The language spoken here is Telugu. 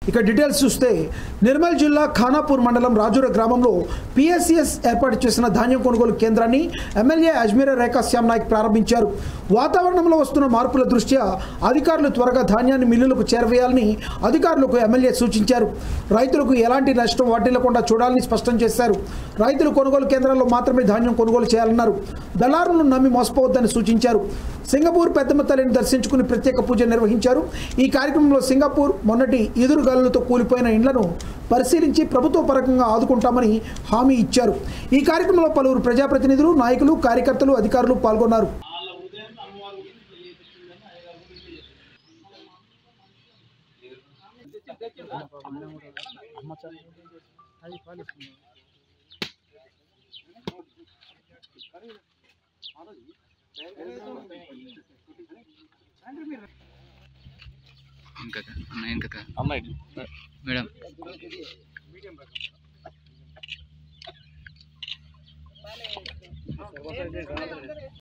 ఇక డీటెయిల్స్ చూస్తే నిర్మల్ జిల్లా ఖానాపూర్ మండలం రాజూర గ్రామంలో పిఎస్సిఎస్ ఏర్పాటు చేసిన ధాన్యం కొనుగోలు కేంద్రాన్ని ఎమ్మెల్యే అజ్మీర రేఖా శ్యామ్ నాయక్ ప్రారంభించారు వాతావరణంలో వస్తున్న మార్పుల దృష్ట్యా అధికారులు త్వరగా ధాన్యాన్ని మిల్లులకు చేరవేయాలని అధికారులకు ఎమ్మెల్యే సూచించారు రైతులకు ఎలాంటి నష్టం వాటిల్లకుండా చూడాలని స్పష్టం చేశారు రైతులు కొనుగోలు కేంద్రాల్లో మాత్రమే ధాన్యం కొనుగోలు చేయాలన్నారు దళారులను నమ్మి మోసపోవద్దని సూచించారు సింగపూర్ పెద్దమ్మ తల్లిని దర్శించుకుని ప్రత్యేక పూజ నిర్వహించారు ఈ కార్యక్రమంలో సింగపూర్ మొన్నటి ఎదురుగాలులతో కూలిపోయిన ఇండ్లను పరిశీలించి ప్రభుత్వ పరంగా ఆదుకుంటామని హామీ ఇచ్చారు ఈ కార్యక్రమంలో పలువురు ప్రజాప్రతినిధులు నాయకులు కార్యకర్తలు అధికారులు పాల్గొన్నారు ఇంకా అన్న ఇంకా అమ్మాయి మేడం